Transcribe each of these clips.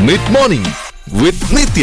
Mid morning with Nithya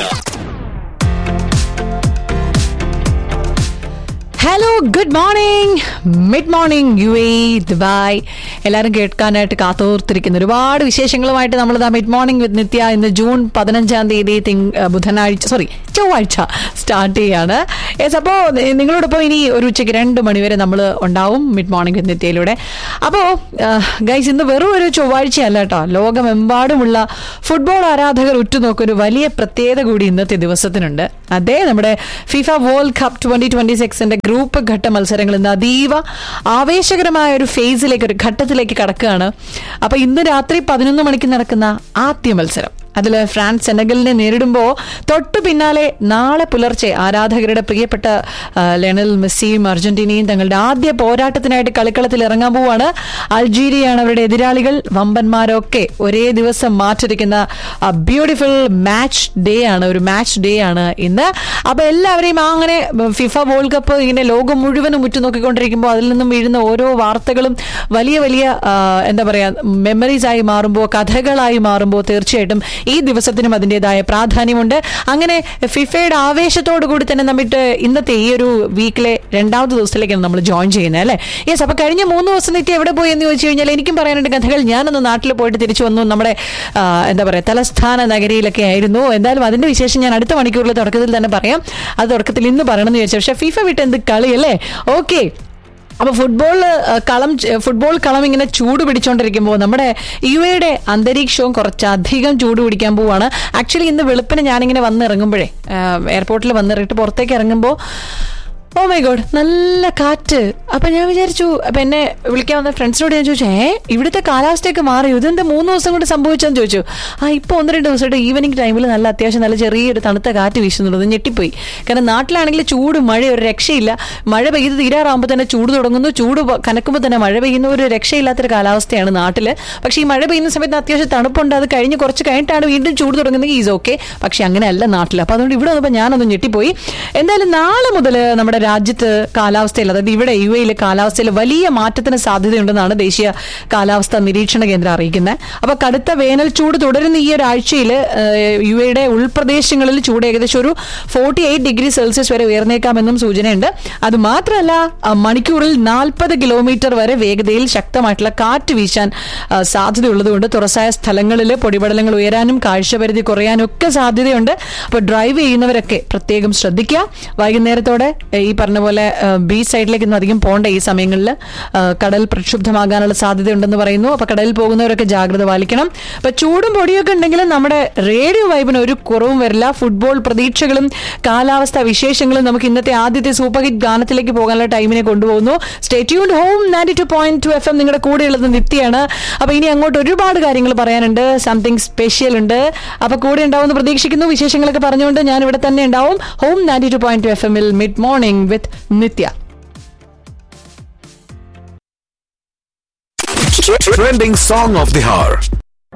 hello good morning mid morning U A Dubai എല്ലാവരും കേൾക്കാനായിട്ട് കാത്തോർത്തിരിക്കുന്നു ഒരുപാട് വിശേഷങ്ങളുമായിട്ട് നമ്മൾ മിഡ് മോർണിംഗ് വിത്ത് നിത്യ ഇന്ന് ജൂൺ പതിനഞ്ചാം തീയതി തിങ് ബുധനാഴ്ച സോറി ചൊവ്വാഴ്ച സ്റ്റാർട്ട് ചെയ്യാണ് യെസ് അപ്പോൾ നിങ്ങളോടൊപ്പം ഇനി ഒരു ഉച്ചയ്ക്ക് രണ്ട് മണിവരെ നമ്മൾ ഉണ്ടാവും മിഡ് മോർണിംഗ് വിത്ത് നിത്യയിലൂടെ അപ്പോൾ ഗൈസ് ഇന്ന് വെറും ഒരു ചൊവ്വാഴ്ചയല്ല കേട്ടോ ലോകമെമ്പാടുമുള്ള ഫുട്ബോൾ ആരാധകർ ഉറ്റുനോക്കുന്ന ഒരു വലിയ പ്രത്യേകത കൂടി ഇന്നത്തെ ദിവസത്തിനുണ്ട് അതേ നമ്മുടെ FIFA world cup twenty twenty സിക്സിന്റെ ഗ്രൂപ്പ് ഘട്ട മത്സരങ്ങൾ ഇന്ന് അതീവ ആവേശകരമായ ഒരു ഫേസിലേക്ക് ഒരു ഘട്ടത്തിലേക്ക് കടക്കുകയാണ് അപ്പൊ ഇന്ന് രാത്രി പതിനൊന്ന് മണിക്ക് നടക്കുന്ന ആദ്യ മത്സരം അതിൽ ഫ്രാൻസ് സെനഗലിനെ നേരിടുമ്പോൾ തൊട്ടു പിന്നാലെ നാളെ പുലർച്ചെ ആരാധകരുടെ പ്രിയപ്പെട്ട ആ, ലയണൽ മെസ്സിയും അർജന്റീനയും തങ്ങളുടെ ആദ്യ പോരാട്ടത്തിനായിട്ട് കളിക്കളത്തിൽ ഇറങ്ങാൻ പോവാണ് അൾജീരിയയാണ് അവരുടെ എതിരാളികൾ വമ്പന്മാരൊക്കെ ഒരേ ദിവസം മാറ്റിരിക്കുന്ന ബ്യൂട്ടിഫുൾ മാച്ച് ഡേ ആണ് ഒരു മാച്ച് ഡേ ആണ് ഇന്ന് അപ്പൊ എല്ലാവരെയും ആ അങ്ങനെ ഫിഫ വേൾഡ് കപ്പ് ഇങ്ങനെ ലോകം മുഴുവനും ഉറ്റുനോക്കിക്കൊണ്ടിരിക്കുമ്പോൾ അതിൽ നിന്നും വീഴുന്ന ഓരോ വാർത്തകളും വലിയ വലിയ ആ, എന്താ പറയാ മെമ്മറീസ് ആയി മാറുമ്പോൾ കഥകളായി മാറുമ്പോൾ തീർച്ചയായിട്ടും ഈ ദിവസത്തിനും അതിൻ്റെതായ പ്രാധാന്യമുണ്ട് അങ്ങനെ ഫിഫയുടെ ആവേശത്തോടു കൂടി തന്നെ നമ്മിട്ട് ഇന്നത്തെ ഈ ഒരു വീക്കിലെ രണ്ടാമത്തെ ദിവസത്തിലേക്കാണ് നമ്മൾ ജോയിൻ ചെയ്യുന്നത് അല്ലേ യെസ് അപ്പൊ കഴിഞ്ഞ മൂന്ന് ദിവസം നിത്യം എവിടെ പോയി എന്ന് ചോദിച്ചു കഴിഞ്ഞാൽ എനിക്കും പറയാനുണ്ട് കഥകൾ ഞാനൊന്ന് നാട്ടിൽ പോയിട്ട് തിരിച്ചു വന്നു നമ്മുടെ ആ, എന്താ പറയാ തലസ്ഥാന നഗരിയിലൊക്കെ ആയിരുന്നു എന്തായാലും അതിന്റെ വിശേഷം ഞാൻ അടുത്ത മണിക്കൂറിൽ തുടക്കത്തിൽ തന്നെ പറയാം അത് തുടക്കത്തിൽ ഇന്ന് പറയണമെന്ന് ചോദിച്ചു പക്ഷേ ഫിഫ വിട്ട് എന്ത് കളി അല്ലേ ഓക്കെ അപ്പൊ ഫുട്ബോൾ കളം ഫുട്ബോൾ കളം ഇങ്ങനെ ചൂട് പിടിച്ചോണ്ടിരിക്കുമ്പോൾ നമ്മുടെ യു എയുടെ അന്തരീക്ഷവും കുറച്ചധികം ചൂട് പിടിക്കാൻ പോവാണ് ആക്ച്വലി ഇന്ന് വെളുപ്പിന് ഞാനിങ്ങനെ വന്നിറങ്ങുമ്പോഴേ എയർപോർട്ടിൽ വന്നിറങ്ങിട്ട് പുറത്തേക്ക് ഇറങ്ങുമ്പോൾ ഓ മൈ ഗോഡ് നല്ല കാറ്റ് അപ്പൊ ഞാൻ വിചാരിച്ചു അപ്പൊ എന്നെ വിളിക്കാൻ വന്ന ഫ്രണ്ട്സിനോട് ഞാൻ ചോദിച്ചു ഏ ഇവിടുത്തെ കാലാവസ്ഥയൊക്കെ മാറി ഇതെന്താ മൂന്ന് ദിവസം കൊണ്ട് സംഭവിച്ചെന്ന് ചോദിച്ചു ആ ഇപ്പൊ ഒന്ന് രണ്ട് ദിവസമായിട്ട് ഈവനിങ് ടൈമിൽ നല്ല അത്യാവശ്യം നല്ല ചെറിയൊരു തണുത്ത കാറ്റ് വീശുന്നുള്ളത് ഞെട്ടിപ്പോയി കാരണം നാട്ടിലാണെങ്കിൽ ചൂട് മഴ ഒരു രക്ഷയില്ല മഴ പെയ്ത് തീരാറാകുമ്പോൾ തന്നെ ചൂട് തുടങ്ങുന്നു ചൂട് പ- കനക്കുമ്പോൾ തന്നെ മഴ പെയ്യുന്ന ഒരു രക്ഷയില്ലാത്തൊരു കാലാവസ്ഥയാണ് നാട്ടില് പക്ഷേ ഈ മഴ പെയ്യുന്ന സമയത്ത് അത്യാവശ്യം തണുപ്പുണ്ട് അത് കഴിഞ്ഞ് കുറച്ച് കഴിഞ്ഞിട്ടാണ് വീണ്ടും ചൂട് തുടങ്ങുന്നത് ഈസ് ഓക്കെ പക്ഷെ അങ്ങനെയല്ല നാട്ടിൽ അപ്പൊ അതുകൊണ്ട് ഇവിടെ വന്നപ്പോൾ ഞാനൊന്ന് ഞെട്ടിപ്പോയി എന്തായാലും നാളെ മുതൽ നമ്മുടെ രാജ്യത്ത് കാലാവസ്ഥയിൽ അതായത് ഇവിടെ യു എയിലെ കാലാവസ്ഥയിൽ വലിയ മാറ്റത്തിന് സാധ്യതയുണ്ടെന്നാണ് ദേശീയ കാലാവസ്ഥാ നിരീക്ഷണ കേന്ദ്രം അറിയിക്കുന്നത് അപ്പൊ കടുത്ത വേനൽ ചൂട് തുടരുന്ന ഈ ഒരാഴ്ചയിൽ യു എയുടെ ഉൾപ്രദേശങ്ങളിൽ ചൂട് ഏകദേശം ഒരു ഫോർട്ടി എയ്റ്റ് ഡിഗ്രി സെൽഷ്യസ് വരെ ഉയർന്നേക്കാമെന്നും സൂചനയുണ്ട് അത് മാത്രമല്ല ആ, മണിക്കൂറിൽ നാൽപ്പത് കിലോമീറ്റർ വരെ വേഗതയിൽ ശക്തമായിട്ടുള്ള കാറ്റ് വീശാൻ ആ, സാധ്യതയുള്ളതുകൊണ്ട് തുറസായ സ്ഥലങ്ങളിൽ പൊടിപടലങ്ങൾ ഉയരാനും കാഴ്ചപരിധി കുറയാനും ഒക്കെ സാധ്യതയുണ്ട് അപ്പോൾ ഡ്രൈവ് ചെയ്യുന്നവരൊക്കെ പ്രത്യേകം ശ്രദ്ധിക്കുക വൈകുന്നേരത്തോടെ ഏ, ഈ പറഞ്ഞ പോലെ ബീച്ച് സൈഡിലേക്കൊന്നും അധികം പോകണ്ട ഈ സമയങ്ങളിൽ ആ, കടൽ പ്രക്ഷുബ്ധമാകാനുള്ള സാധ്യതയുണ്ടെന്ന് പറയുന്നു അപ്പൊ കടലിൽ പോകുന്നവരൊക്കെ ജാഗ്രത പാലിക്കണം അപ്പൊ ചൂടും പൊടിയൊക്കെ ഉണ്ടെങ്കിലും നമ്മുടെ റേഡിയോ വൈബിന് ഒരു കുറവും വരില്ല ഫുട്ബോൾ പ്രതീക്ഷകളും കാലാവസ്ഥാ വിശേഷങ്ങളും നമുക്ക് ഇന്നത്തെ ആദ്യത്തെ സൂപ്പർ ഹിറ്റ് ഗാനത്തിലേക്ക് പോകാനുള്ള ടൈമിനെ കൊണ്ടുപോകുന്നു stay tuned home ninety two point two F M നിങ്ങളുടെ കൂടെയുള്ളത് നിത്യാണ് അപ്പൊ ഇനി അങ്ങോട്ട് ഒരുപാട് കാര്യങ്ങൾ പറയാനുണ്ട് സംതിങ് സ്പെഷ്യൽ ഉണ്ട് അപ്പൊ കൂടെ ഉണ്ടാവുമെന്ന് പ്രതീക്ഷിക്കുന്നു വിശേഷങ്ങളൊക്കെ പറഞ്ഞുകൊണ്ട് ഞാൻ ഇവിടെ തന്നെ ഉണ്ടാവും home ninety two point two F എമ്മിൽ mid morning with Nithya Trending song of the hour.